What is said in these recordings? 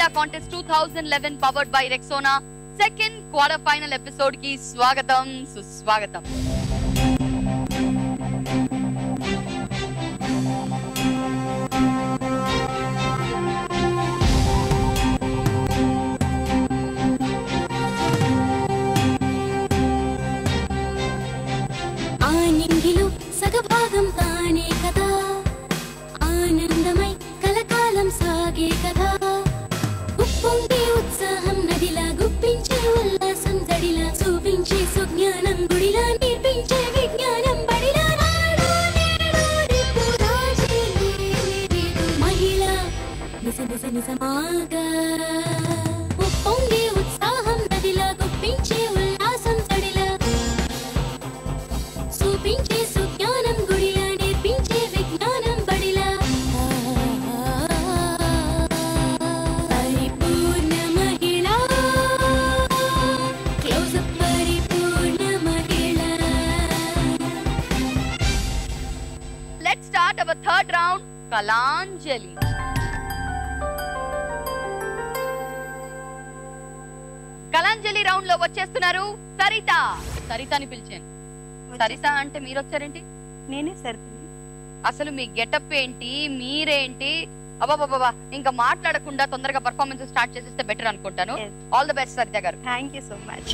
India contest two thousand eleven powered by Rexona second quarter final episode కి స్వాగతం సుస్వాగతం ఆ నింగిలో సగభాగం తానే కదా ఆనందమై కలకాలం సాగే కదా ఉప్పొంగే ఉత్సాహం నదిలా గుప్పించే ఉల్లాసం జడిలా చూపించే సుజ్ఞానం గుడిలా నేర్పించే విజ్ఞానం బడిలా నాడు నేడు రేపు రాజీ లేదు. మహిళ నిజ నిజ నిజమాగా ఉప్పొంగే ఉత్సాహం నదిలా గుప్పించే ఉల్లాసం జడిలా చూపించే సుజ్ఞానం గుడిలా నేర్పించే విజ్ఞానం బడిలా పరిపూర్ణ మహిళ క్లోజప్ పరిపూర్ణ మహిళ let start our third round Kalanjali Kalanjali round లో వచ్చేస్తున్నారు సరిత సరిత అని పిలిచాను సరిత అంటే మీరు వచ్చారేంటి నేనే సరిపోయింది అసలు మీ గెటప్ ఏంటి మీరేంటి అబ్బాబాబా ఇంకా మాట్లాడకుండా తొందరగా పర్ఫార్మెన్స్ స్టార్ట్ చేసేస్తే బెటర్ అనుకుంటాను Yes. All the best Saritha garu thank you so much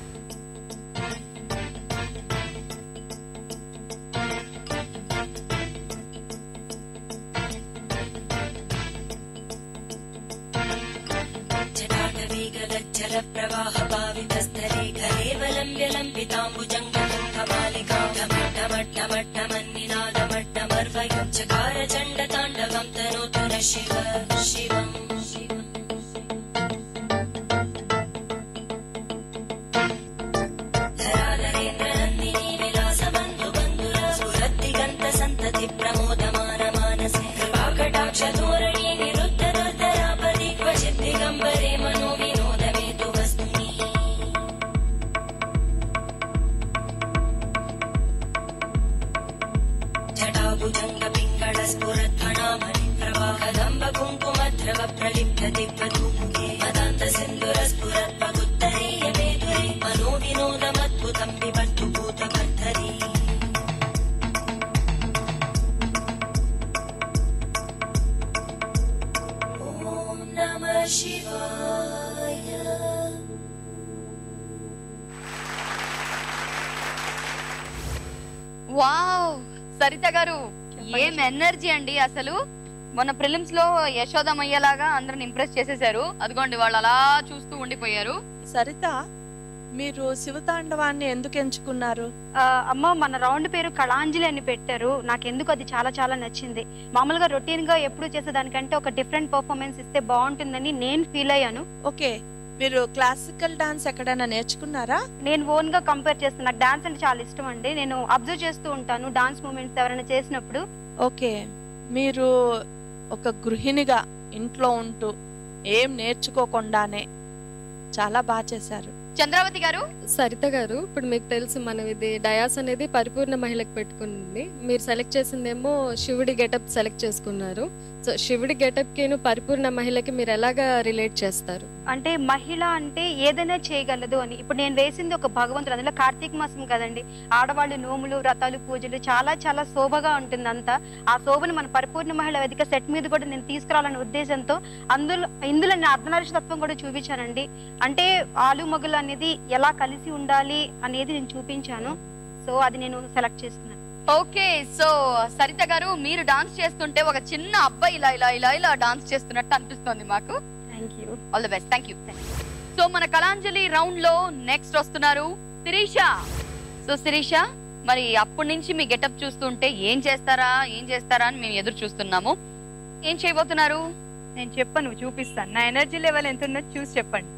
जटाटवीगलज्जलप्रवाहपावितस्थले घरेवलम्ब्य लम्बिताम्बुजङ्गलङ्घमालिकां ढमट्टमट्टमट्टमन्निनादमट्टमर्वयुञ्चकार चण्डताण्डवं तनोतु न शिव शिवम् धराधरेन्द्रनन्दिनी विलासबन्धुबन्धुरा स्फुरद्दिगन्तसन्तति प्रमोदमानमानसे कृपाकटाक्षधोरणी निरुद्धदुर्धरापदि क्वचित् दिगम्बरे मनो विनोदमेतु वस्तुनि जटाभुजङ्गपिङ्गळस्फुरद्भणामणि प्रवाहदम्ब कुङ्कुमद्रव प्रलिप्यति प्रधूमुखे मदान्तसिन्दुरस्फुरद्भगुत्तरीय मेधुरे मनो विनोदमद्भुतं बिबट्टु भूतकर्धरी ॐ नमः शिवाय వావ్ సరిత గారు ఏం ఎనర్జీ అండి అసలు మొన్న ప్రిలిమ్స్ లో యశోదమయ్యేలాగా అందరిని ఇంప్రెస్ చేసేశారు అదిగోండి వాళ్ళు అలా చూస్తూ ఉండిపోయారు సరిత మీరు శివతాండవాన్ని ఎందుకు ఎంచుకున్నారు ఆ, అమ్మ మన రౌండ్ పేరు కళాంజలి అని పెట్టారు నాకు ఎందుకు అది చాలా చాలా నచ్చింది మామూలుగా రొటీన్ గా ఎప్పుడు చేసేదానికంటే ఒక డిఫరెంట్ పర్ఫార్మెన్స్ ఇస్తే బాగుంటుందని నేను ఫీల్ అయ్యాను ఓకే మీరు క్లాసికల్ డాన్స్ ఎక్కడైనా నేర్చుకున్నారా నేను ఓన్ గా కంపేర్ చేస్తాను నాకు డాన్స్ అంటే చాలా ఇష్టం అండి నేను అబ్జర్వ్ చేస్తూ ఉంటాను డాన్స్ మూమెంట్స్ ఎవరైనా చేసినప్పుడు ఓకే మీరు ఒక గృహిణిగా ఇంట్లో ఉంటూ ఏం నేర్చుకోకుండానే చాలా బాగా చేశారు చంద్రావతి గారు సరిత గారు ఇప్పుడు మీకు తెలుసు మనం ఇది డయాస్ అనేది పరిపూర్ణ మహిళకు పెట్టుకుంది మీరు సెలెక్ట్ చేసిందేమో శివుడి గెటప్ సెలెక్ట్ చేసుకున్నారు సో శివుడి గెటప్ కి పరిపూర్ణ మహిళకి మీరు ఎలాగా రిలేట్ చేస్తారు అంటే మహిళ అంటే ఏదైనా చేయగలదు అని ఇప్పుడు నేను వేసింది ఒక భగవంతుడు అందులో కార్తీక మాసం కదండి ఆడవాళ్ళు నోములు వ్రతాలు పూజలు చాలా చాలా శోభగా ఉంటుంది అంతా ఆ శోభను మన పరిపూర్ణ మహిళ వేదిక సెట్ మీద కూడా నేను తీసుకురావాలనే ఉద్దేశంతో అందులో ఇందులో నేను అర్ధనారీషత్వం కూడా చూపించానండి అంటే ఆలు మగులు అనేది ఎలా కలిసి ఉండాలి అనేది నేను చూపించాను సో అది నేను సెలెక్ట్ చేసుకున్నాను ఓకే సో సరిత గారు మీరు డాన్స్ చేస్తుంటే ఒక చిన్న అబ్బాయి ఇలా ఇలా ఇలా ఇలా డాన్స్ చేస్తున్నట్టు అనిపిస్తోంది మాకు thank you all the best thank you so మన కళాంజలి రౌండ్ లో నెక్స్ట్ వస్తున్నారు శిరీష సో శిరీష మరి అప్పటి నుంచి మీ గెటప్ చూస్తుంటే ఏం చేస్తారా ఏం చేస్తారా అని మేము ఎదురు చూస్తున్నాము ఏం చేయబోతున్నారు నేను చెప్పను నువ్వు చూపిస్తాను నా ఎనర్జీ లెవెల్ ఎంత ఉందో చూసి చెప్పండి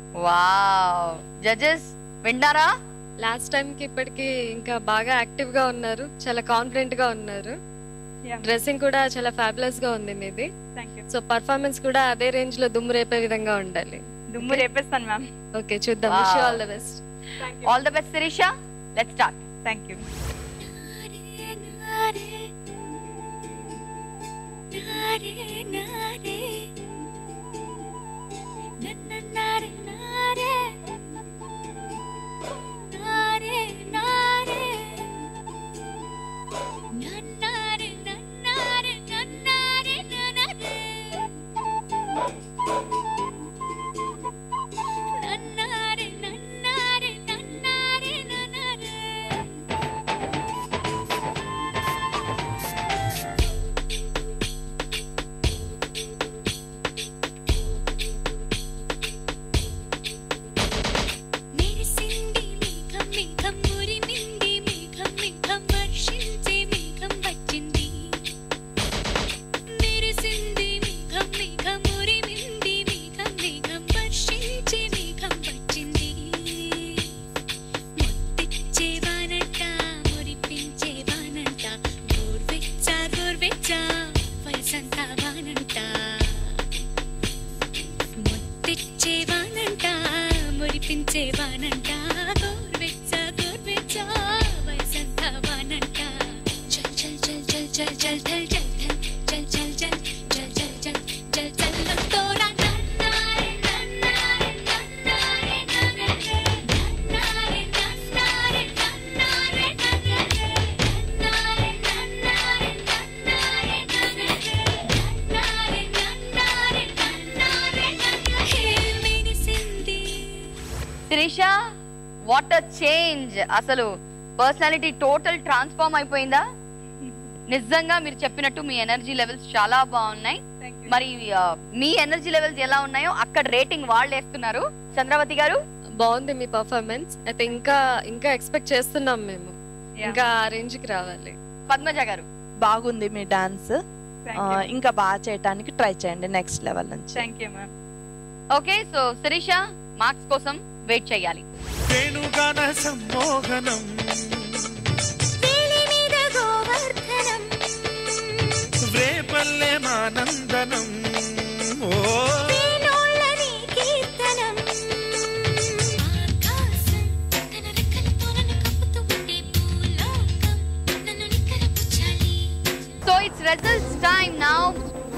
వావ్ జడ్జెస్ వింటారా లాస్ట్ టైం కి ఇప్పటికి ఇంకా బాగా యాక్టివ్ గా ఉన్నారు చాలా కాన్ఫిడెంట్ గా ఉన్నారు డ్రెస్సింగ్ కూడా చాలా ఫ్యాబులస్ గా ఉంది మీది థ్యాంక్ యూ సో పర్ఫార్మెన్స్ కూడా అదే రేంజ్ లో దుమ్ము రేపే విధంగా ఉండాలి దుమ్ము రేపేస్తాను మ్యామ్ ఓకే చూద్దాం Wow. Wish all the best all the best Sirisha let start thank you నన్నన్నారే నారే నారే నారే నన్నారే నన్నారే నన్నారే నన్నారే నన్నారే నన్నారే నన్నారే నన్నారే మెరిసింది మేఘం మేఘం మురిమింది మేఘం మేఘం వర్షించే మేఘం వచ్చింది మెరిసింది మేఘం మేఘం మురిమింది మేఘం మేఘం వర్షించే మేఘం వచ్చింది ముత్తిచ్చే వానంట మురిపించే వానంట గోర్వెచ్చ గోర్వెచ్చ వయసంతా వానంట ముత్తిచ్చేవానంట మురిపించేవానంట గోర్వెచ్చ గోర్వెచ్చ వయసంతవానంట చల్ చల్ చల్ చల్ చల్ చల్ చల్ చల్ చల్ చల్ చల్ చల్ చల్ చల్ చల్ చల్ తోరా నన్నారే నన్నారే నన్నారే నన్నారే నన్నారే నన్నారే నన్నారే నన్నారే నన్నారే నన్నారే నన్నారే నన్నారే నన్నారే నన్నారే నన్నారే మెరిసింది శిరీష వాట్ చేంజ్ అసలు పర్సనాలిటీ టోటల్ ట్రాన్స్ఫార్మ్ అయిపోయిందా నిజంగా మీరు చెప్పినట్టు మీ ఎనర్జీ లెవెల్స్ చాలా బాగున్నాయి మరి ఆ, మీ ఎనర్జీ లెవెల్స్ ఎలా ఉన్నాయో అక్కడ రేటింగ్ వాళ్ళు వేస్తున్నారు చంద్రవతి గారు బాగుంది మీ పర్ఫార్మెన్స్ అయితే ఇంకా ఇంకా ఎక్స్పెక్ట్ చేస్తున్నాం మేము Yeah. ఇంకా ఆ రేంజ్ కి రావాలి పద్మజ గారు బాగుంది మీ డాన్స్ ఇంకా బాగా చేయడానికి ట్రై చేయండి నెక్స్ట్ లెవెల్ నుంచి thank you ma'am okay so Sirisha marks కోసం వెయిట్ చేయాలి వేణుగాన సమ్మోహనం వేలి మీద గోవర్ధనం వ్రేపల్లె మానందనం ఓ వేణోళ్ళని కీర్తనం ఆకాశం తన రెక్కలతో నన్ను కప్పుతూ ఉండే భూలోకం నన్ను నిక్కరపుచ్చాలి so it's results time now